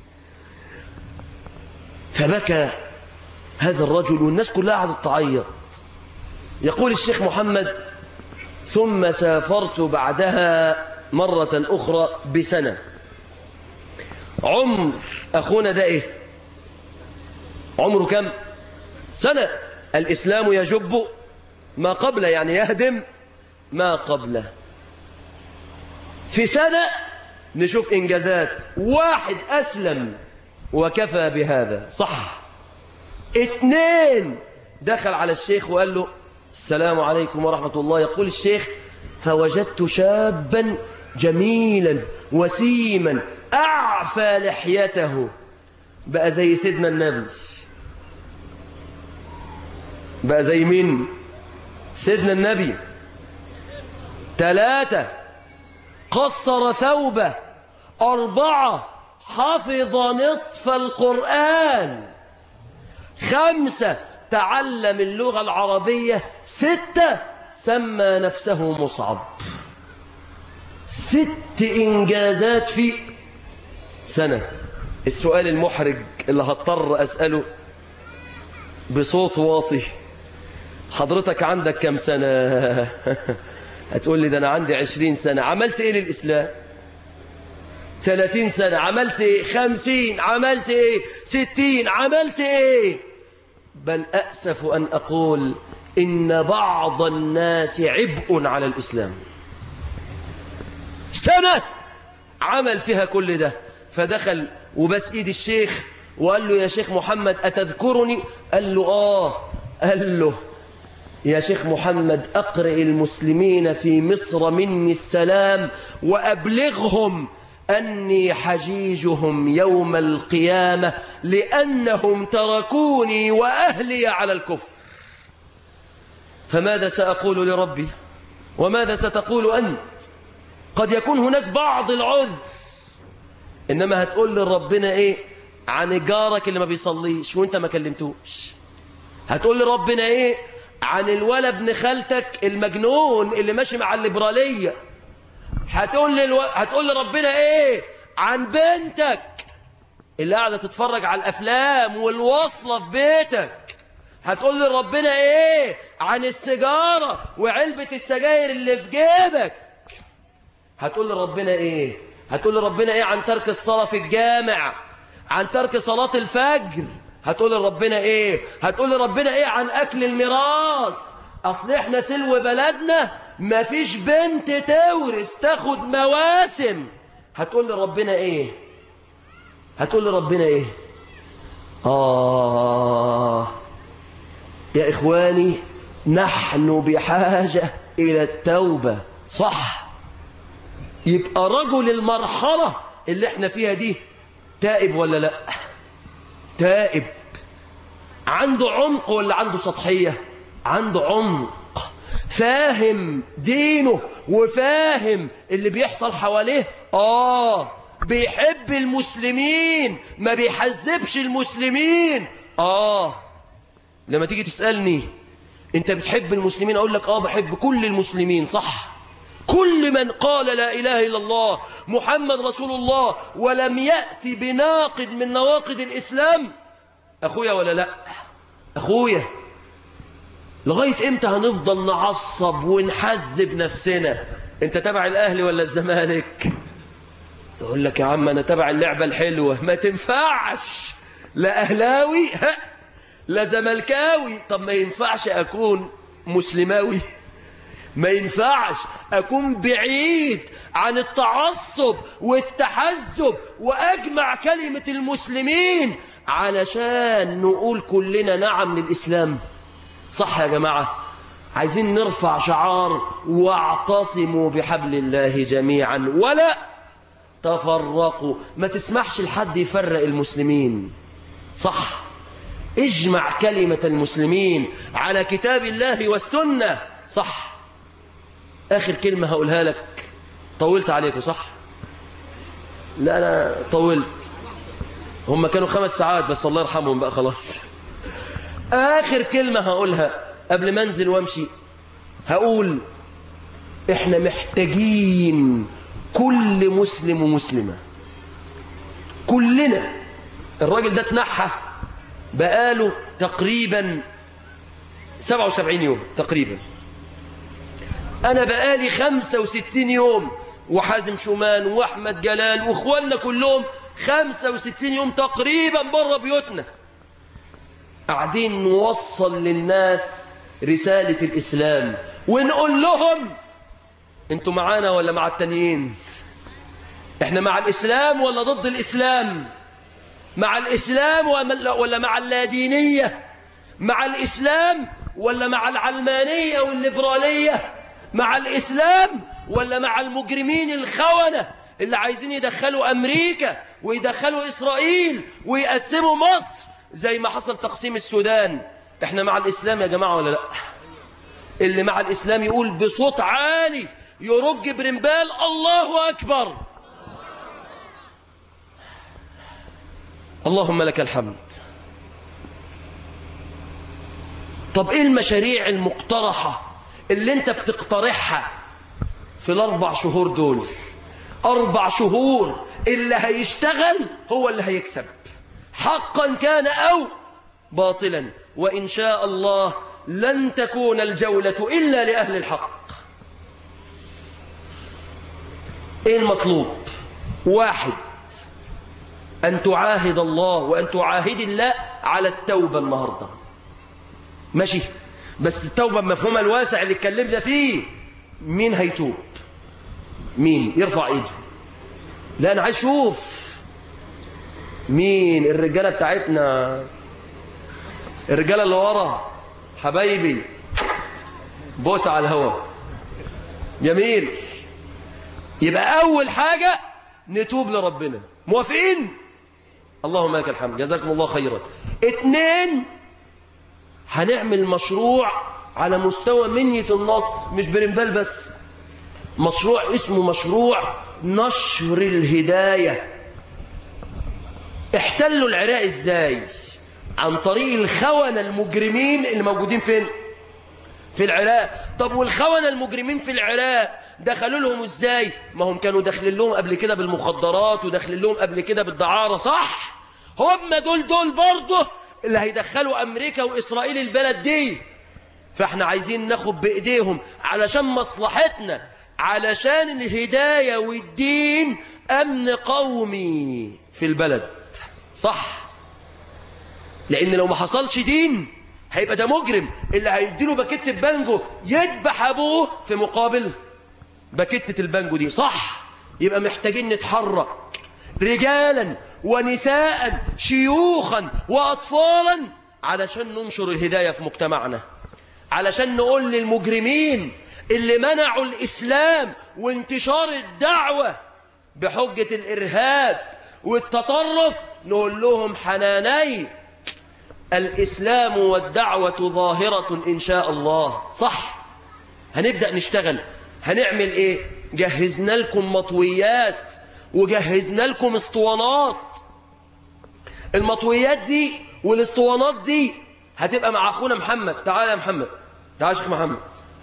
فبكى هذا الرجل والناس كلها قعدت تعيط يقول الشيخ محمد ثم سافرت بعدها مرة أخرى بسنة عمر أخونا ده إيه عمره كم سنة الإسلام يجب ما قبله يعني يهدم ما قبله في سنة نشوف إنجازات واحد أسلم وكفى بهذا صح اتنين دخل على الشيخ وقال له السلام عليكم ورحمة الله يقول الشيخ فوجدت شابا جميلا وسيما أعفى لحيته بقى زي سيدنا النبي بقى زي مين سيدنا النبي ثلاثة قصر ثوبه أربعة حفظ نصف القرآن خمسة تعلم اللغة العربية ستة سمى نفسه مصعب ست إنجازات في سنة السؤال المحرج اللي هضطر أسأله بصوت واطي حضرتك عندك كم سنة هتقول لي ده أنا عندي عشرين سنة عملت إيه للإسلام ثلاثين سنة عملت إيه خمسين عملت إيه ستين عملت إيه بل أأسف أن أقول إن بعض الناس عبء على الإسلام سنة عمل فيها كل ده فدخل وبس إيد الشيخ وقال له يا شيخ محمد أتذكرني قال له آه قال له يا شيخ محمد أقرئ المسلمين في مصر مني السلام وأبلغهم أني حجيجهم يوم القيامة لأنهم تركوني وأهلي على الكفر فماذا سأقول لربي وماذا ستقول أنت قد يكون هناك بعض العذر إنما هتقول لربنا إيه عن جارك اللي ما بيصليش وانت ما كلمتوش هتقول لربنا إيه عن الولد ابن خالتك المجنون اللي ماشي مع الليبرالية هتقول للو... هتقول لربنا ايه عن بنتك اللي قاعدة تتفرج على الأفلام والوصلة في بيتك هتقول لي ربنا ايه عن السيجارة وعلبة السجاير اللي في جيبك هتقول لي ربنا ايه هتقول لي ربنا ايه عن ترك الصلاة في الجامع عن ترك صلاة الفجر هتقول لي ربنا ايه هتقول لي ربنا ايه عن اكل الميراث اصل احنا سلو بلدنا مفيش بنت تورث تاخد مواسم هتقول لي ربنا ايه هتقول لي ربنا ايه آه يا إخواني نحن بحاجة إلى التوبة صح يبقى رجل المرحلة اللي احنا فيها دي تائب ولا لا تائب عنده عمق ولا عنده سطحية عنده عمق فاهم دينه وفاهم اللي بيحصل حواليه آه بيحب المسلمين ما بيحذبش المسلمين آه لما تيجي تسألني انت بتحب المسلمين اقول لك اه بحب كل المسلمين صح كل من قال لا اله الا الله محمد رسول الله ولم يأتي بناقد من نواقد الاسلام اخويا ولا لا اخويا لغاية امتى هنفضل نعصب ونحذب نفسنا انت تبع الاهلي ولا الزمالك يقول لك يا عم انا تبع اللعبة الحلوة ما تنفعش لا اهلاوي ها لا زملكاوي طب ما ينفعش أكون مسلماوي ما ينفعش أكون بعيد عن التعصب والتحزب وأجمع كلمة المسلمين علشان نقول كلنا نعم للإسلام صح يا جماعة عايزين نرفع شعار واعتصموا بحبل الله جميعا ولا تفرقوا ما تسمحش لحد يفرق المسلمين صح اجمع كلمة المسلمين على كتاب الله والسنة صح آخر كلمة هقولها لك طولت عليكم صح لا أنا طولت هم كانوا خمس ساعات بس الله يرحمهم بقى خلاص آخر كلمة هقولها قبل ما انزل وامشي هقول احنا محتاجين كل مسلم ومسلمة كلنا الراجل ده اتنحى بقاله تقريبا 77 يوم تقريبا أنا بقالي 65 يوم وحازم شومان وأحمد جلال وإخواننا كلهم 65 يوم تقريبا بره بيوتنا قاعدين نوصل للناس رسالة الإسلام ونقول لهم انتوا معانا ولا مع التانيين احنا مع الإسلام ولا ضد الإسلام مع الإسلام ولا مع اللادينية مع الإسلام ولا مع العلمانية والليبرالية مع الإسلام ولا مع المجرمين الخونة اللي عايزين يدخلوا أمريكا ويدخلوا إسرائيل ويقسموا مصر زي ما حصل تقسيم السودان احنا مع الإسلام يا جماعة ولا لا اللي مع الإسلام يقول بصوت عالي يرج برنبال الله أكبر اللهم لك الحمد طب ايه المشاريع المقترحة اللي انت بتقترحها في الاربع شهور دول اربع شهور اللي هيشتغل هو اللي هيكسب حقا كان او باطلا وان شاء الله لن تكون الجولة الا لاهل الحق ايه المطلوب واحد أن تعاهد الله وأن تعاهد الله على التوبة النهاردة ماشي بس التوبة بمفهومها الواسع اللي اتكلمنا فيه مين هيتوب مين يرفع ايده لا أنا عايز أشوف مين الرجالة بتاعتنا الرجالة اللي ورا حبايبي بوس على الهوا جميل يبقى أول حاجة نتوب لربنا موافقين اللهم لك الحمد جزاكم الله خيرا اتنين هنعمل مشروع على مستوى منية النصر مش برنبال بس مشروع اسمه مشروع نشر الهداية احتلوا العراق ازاي عن طريق الخونة المجرمين اللي موجودين فين في العراق طب والخونة المجرمين في العراق دخلوا لهم ازاي ما هم كانوا داخلين لهم قبل كده بالمخدرات وداخلين لهم قبل كده بالدعارة صح هم دول دول برضه اللي هيدخلوا أمريكا وإسرائيل البلد دي فاحنا عايزين ناخد بإيديهم علشان مصلحتنا علشان الهداية والدين أمن قومي في البلد صح لأن لو ما حصلش دين هيبقى ده مجرم اللي هيديله باكيت البانجو يذبح أبوه في مقابل باكيتة البانجو دي صح يبقى محتاجين نتحرك رجالا ونساء شيوخا وأطفالا علشان ننشر الهداية في مجتمعنا علشان نقول للمجرمين اللي منعوا الإسلام وانتشار الدعوة بحجة الإرهاب والتطرف نقول لهم حناني الإسلام والدعوة ظاهرة إن شاء الله صح هنبدأ نشتغل هنعمل إيه جهزنا لكم مطويات وجهزنا لكم اسطوانات المطويات دي والاسطوانات دي هتبقى مع أخونا محمد تعال يا محمد تعال يا شيخ محمد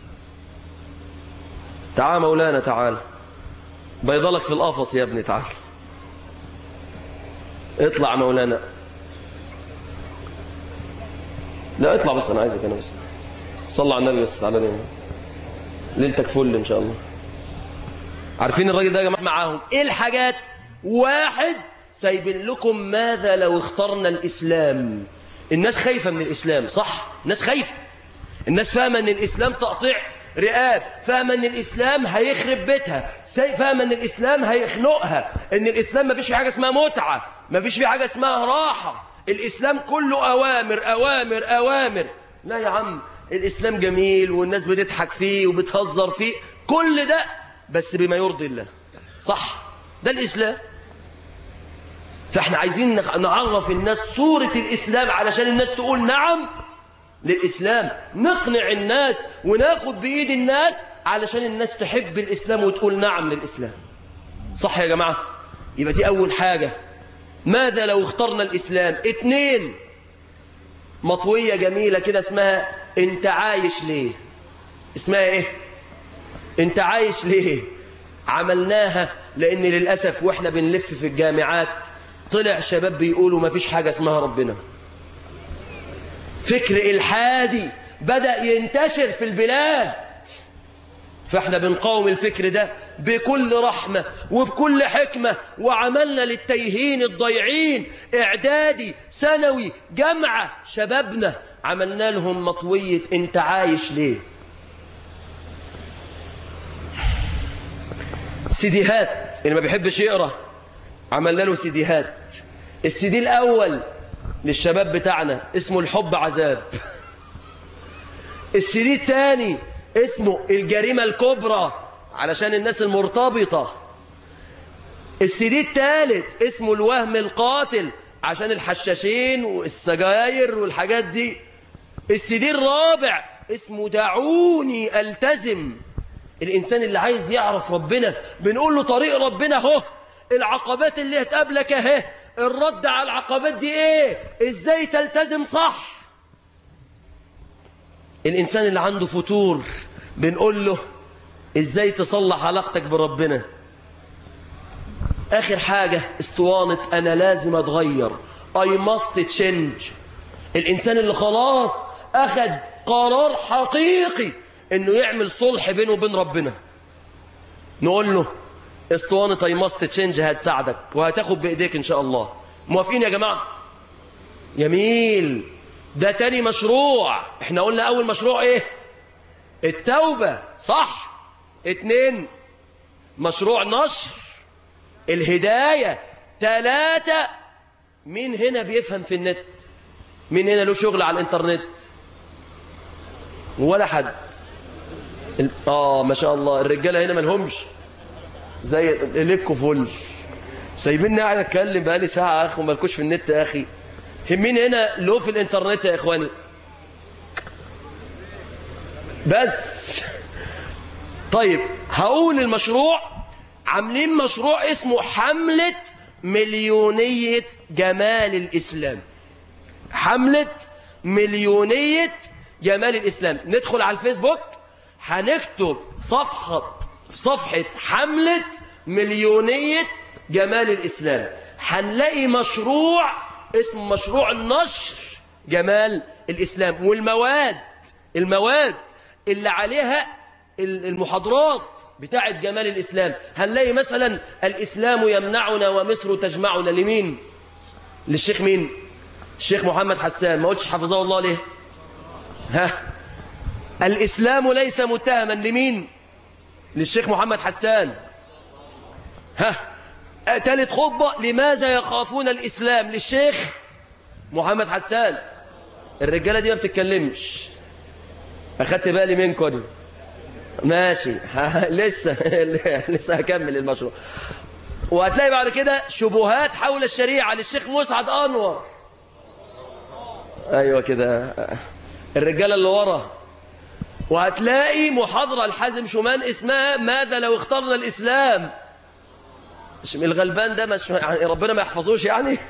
تعال مولانا تعال بيضلك في القفص يا ابني تعال اطلع مولانا لا اطلع بس انا عايزك انا بس صلى على النبي بس تعالى لي ليلتك فل ان شاء الله عارفين الراجل ده يا جماعه معاهم ايه الحاجات واحد سايبين لكم ماذا لو اخترنا الاسلام الناس خايفه من الاسلام صح الناس خايفه الناس فاهمه ان الاسلام تقطيع رقاب فاهمه ان الاسلام هيخرب بيتها فاهمه ان الاسلام هيخنقها ان الاسلام ما فيش فيه حاجه اسمها متعه ما فيش فيه حاجه اسمها راحه الاسلام كله اوامر اوامر اوامر لا يا عم الاسلام جميل والناس بتضحك فيه وبتهزر فيه كل ده بس بما يرضي الله صح ده الاسلام فاحنا عايزين نعرف الناس صورة الإسلام علشان الناس تقول نعم للإسلام نقنع الناس وناخد بإيد الناس علشان الناس تحب الإسلام وتقول نعم للإسلام صح يا جماعة يبقى دي أول حاجة ماذا لو اخترنا الإسلام اتنين مطوية جميلة كده اسمها انت عايش ليه اسمها ايه انت عايش ليه عملناها لان للأسف واحنا بنلف في الجامعات طلع شباب بيقولوا ما فيش حاجة اسمها ربنا فكر إلحادي بدأ ينتشر في البلاد فاحنا بنقاوم الفكر ده بكل رحمة وبكل حكمة وعملنا للتيهين الضيعين إعدادي ثانوي جامعة شبابنا عملنا لهم مطوية انت عايش ليه سيديهات اللي ما بيحبش يقرأ عملنا له سيديهات السيدي الأول للشباب بتاعنا اسمه الحب عذاب السيدي الثاني اسمه الجريمة الكبرى علشان الناس المرتبطة السيدي الثالث اسمه الوهم القاتل عشان الحشاشين والسجاير والحاجات دي السيدي الرابع اسمه دعوني التزم الإنسان اللي عايز يعرف ربنا بنقول له طريق ربنا اهو العقبات اللي هتقابلك اهي الرد على العقبات دي ايه ازاي تلتزم صح الانسان اللي عنده فتور بنقول له ازاي تصلح علاقتك بربنا اخر حاجة اسطوانة انا لازم اتغير I must change الانسان اللي خلاص اخد قرار حقيقي انه يعمل صلح بينه وبين ربنا نقول له اسطوانة اي ماست تشينج هتساعدك وهتاخد بايديك ان شاء الله موافقين يا جماعة جميل ده تاني مشروع احنا قلنا اول مشروع ايه التوبة صح اتنين مشروع نشر الهداية تلاتة مين هنا بيفهم في النت مين هنا له شغل على الانترنت ولا حد اه ما شاء الله الرجالة هنا ملهمش زي ليكوا فل سايبيني قاعد اتكلم بقالي ساعه يا اخي ومالكوش في النت يا اخي همين هنا لو في الانترنت يا اخواني بس طيب هقول المشروع عاملين مشروع اسمه حملة مليونية جمال الإسلام حملة مليونية جمال الإسلام ندخل على الفيسبوك هنكتب صفحة صفحة حملة مليونية جمال الإسلام هنلاقي مشروع اسمه مشروع نشر جمال الإسلام والمواد المواد اللي عليها المحاضرات بتاعة جمال الإسلام هنلاقي مثلا الإسلام يمنعنا ومصر تجمعنا لمين للشيخ مين الشيخ محمد حسان ما قلتش حفظه الله ليه ها الإسلام ليس متهما لمين للشيخ محمد حسان ها ثالث خطبة لماذا يخافون الإسلام للشيخ محمد حسان الرجالة دي ما بتتكلمش أخدت بالي منكم دي ماشي لسه لسه هكمل المشروع وهتلاقي بعد كده شبهات حول الشريعة للشيخ مسعد أنور أيوة كده الرجالة اللي ورا وهتلاقي محاضرة الحازم شومان اسمها ماذا لو اخترنا الإسلام الغلبان ده مش يعني ربنا ما يحفظوش يعني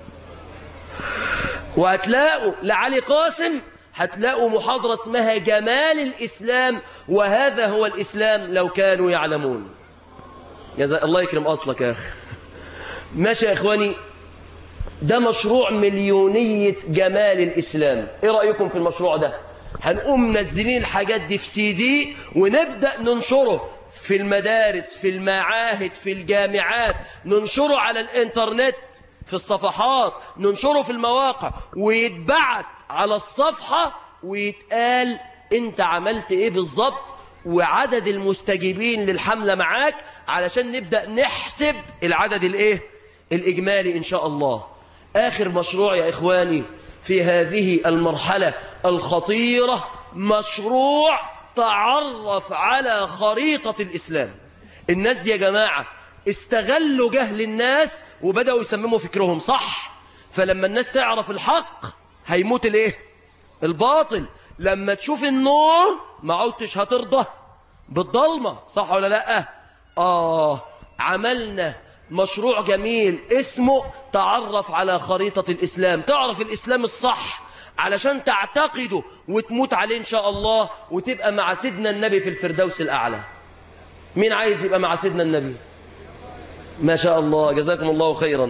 وهتلاقوا لعلي قاسم هتلاقوا محاضرة اسمها جمال الإسلام وهذا هو الإسلام لو كانوا يعلمون يا الله يكرم أصلك يا أخي ماشي يا إخواني ده مشروع مليونية جمال الإسلام إيه رأيكم في المشروع ده هنقوم منزلين الحاجات دي في سي دي ونبدأ ننشره في المدارس في المعاهد في الجامعات ننشره على الانترنت في الصفحات ننشره في المواقع ويتبعت على الصفحة ويتقال انت عملت ايه بالظبط وعدد المستجيبين للحملة معاك علشان نبدأ نحسب العدد الايه الإجمالي إن شاء الله آخر مشروع يا إخواني في هذه المرحلة الخطيرة مشروع تعرف على خريطة الإسلام الناس دي يا جماعة استغلوا جهل الناس وبدأوا يسمموا فكرهم صح فلما الناس تعرف الحق هيموت الايه الباطل لما تشوف النور ما عدتش هترضى بالضلمة صح ولا لا آه عملنا مشروع جميل اسمه تعرف على خريطة الإسلام تعرف الإسلام الصح علشان تعتقده وتموت عليه إن شاء الله وتبقى مع سيدنا النبي في الفردوس الأعلى مين عايز يبقى مع سيدنا النبي ما شاء الله جزاكم الله خيرا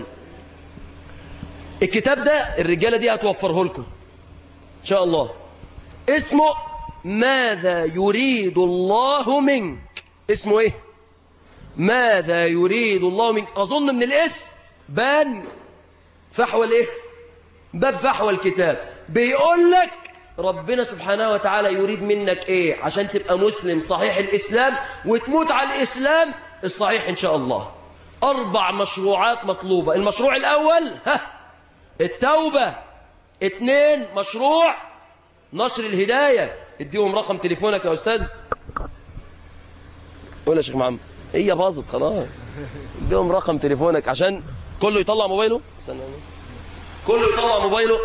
الكتاب ده الرجالة دي هتوفره لكم إن شاء الله اسمه ماذا يريد الله منك اسمه ايه ماذا يريد الله منك أظن من الاسم بان فحوى الايه باب فحوى الكتاب بيقول لك ربنا سبحانه وتعالى يريد منك ايه عشان تبقى مسلم صحيح الإسلام وتموت على الإسلام الصحيح إن شاء الله أربع مشروعات مطلوبة المشروع الأول ها التوبة اتنين مشروع نشر الهداية اديهم رقم تليفونك يا أستاذ قول يا شيخ محمد هي باظت خلاص اديهم رقم تليفونك عشان كله يطلع موبايله استنى كله يطلع موبايله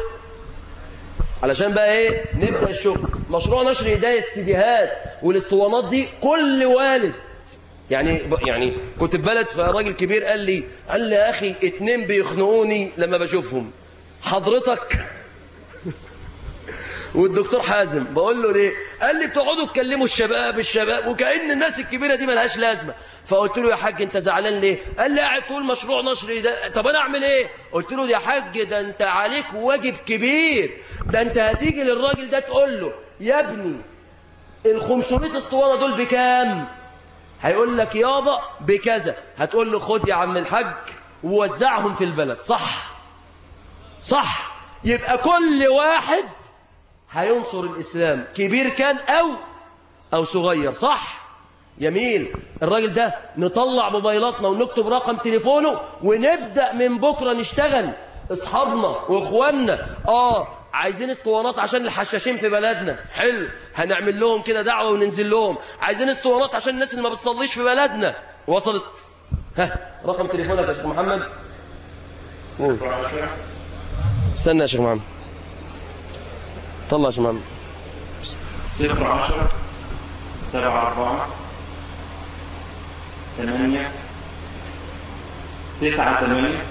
علشان بقى ايه نبدأ الشغل مشروع نشر هداية السيديهات والاسطوانات دي كل والد يعني يعني كنت في بلد فراجل كبير قال لي قال لي يا اخي اتنين بيخنقوني لما بشوفهم حضرتك والدكتور حازم بقول له ليه قال لي بتقعدوا تكلموا الشباب الشباب وكأن الناس الكبيرة دي ملهاش لازمة فقلت له يا حاج انت زعلان ليه قال لي قاعد تقول مشروع نشري ده طب انا اعمل ايه قلت له يا حاج ده انت عليك واجب كبير ده انت هتيجي للراجل ده تقول له يا ابني ال 500 اسطوانه دول بكام هيقول لك يابا بكذا هتقول له خد يا عم الحاج ووزعهم في البلد صح صح يبقى كل واحد هينصر الإسلام كبير كان أو أو صغير صح جميل الراجل ده نطلع موبايلاتنا ونكتب رقم تليفونه ونبدأ من بكرة نشتغل اصحابنا واخواننا اه عايزين اسطوانات عشان الحشاشين في بلدنا حلو هنعمل لهم كده دعوة وننزل لهم عايزين اسطوانات عشان الناس اللي ما بتصليش في بلدنا وصلت ها رقم تليفونك يا شيخ محمد قول. استنى يا شيخ محمد طلع يا شيخ محمد صفر عشرة سبعة أربعة ثمانية تسعة ثمانية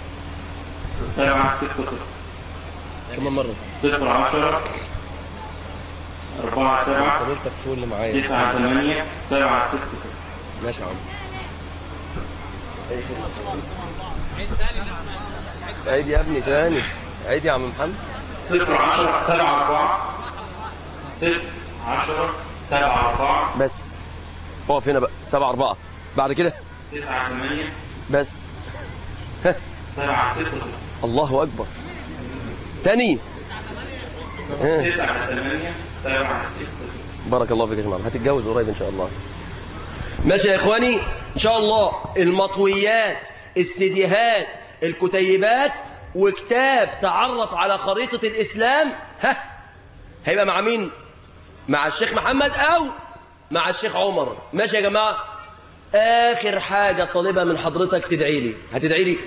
سبعة ستة صفر كمان مرة صفر عشرة أربعة سبعة قابلتك فول اللي معايا تسعة ثمانية سبعة ستة صفر ماشي يا عم عيد يا ابني تاني عيد يا عم محمد صفر عشرة سبعة أربعة صفر عشرة سبعة أربعة بس اقف هنا بقى سبعة أربعة بعد كده تسعة ثمانية بس سبعة ستة صفر الله أكبر تاني ها. تسعة ثمانية سبعة ستة صفر بارك الله فيك يا جماعة هتتجوز قريب إن شاء الله ماشي يا إخواني إن شاء الله المطويات السيديهات الكتيبات وكتاب تعرف على خريطة الإسلام ها هيبقى مع مين مع الشيخ محمد أو مع الشيخ عمر ماشي يا جماعة آخر حاجة طالبها من حضرتك تدعي لي هتدعي لي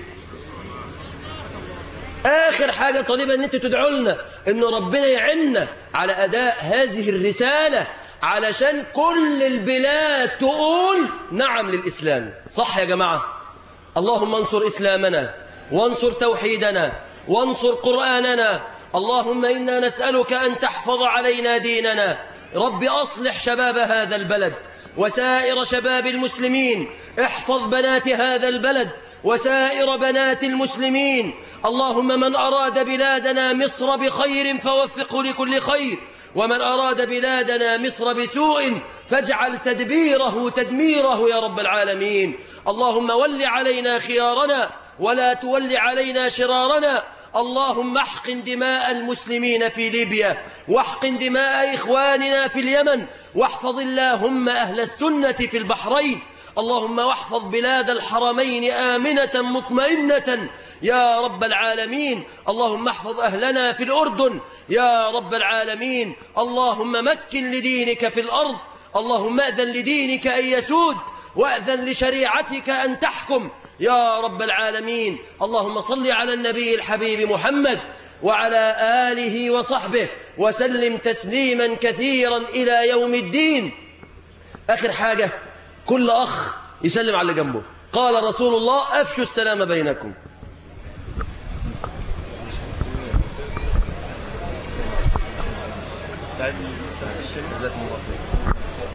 آخر حاجة طالبة أن أنتوا تدعوا لنا أن ربنا يعنا على أداء هذه الرسالة علشان كل البلاد تقول نعم للإسلام صح يا جماعة اللهم انصر إسلامنا وانصر توحيدنا وانصر قرآننا اللهم إنا نسألك أن تحفظ علينا ديننا رب أصلح شباب هذا البلد وسائر شباب المسلمين احفظ بنات هذا البلد وسائر بنات المسلمين اللهم من أراد بلادنا مصر بخير فوفقه لكل خير ومن أراد بلادنا مصر بسوء فاجعل تدبيره تدميره يا رب العالمين اللهم ول علينا خيارنا ولا تول علينا شرارنا اللهم احقن دماء المسلمين في ليبيا واحقن دماء إخواننا في اليمن واحفظ اللهم أهل السنة في البحرين اللهم واحفظ بلاد الحرمين آمنة مطمئنة يا رب العالمين اللهم احفظ أهلنا في الأردن يا رب العالمين اللهم مكن لدينك في الأرض اللهم أذن لدينك أن يسود وأذن لشريعتك أن تحكم يا رب العالمين اللهم صل على النبي الحبيب محمد وعلى آله وصحبه وسلم تسليما كثيرا إلى يوم الدين آخر حاجة كل أخ يسلم على اللي جنبه قال رسول الله أفشوا السلام بينكم جزاكم الله خير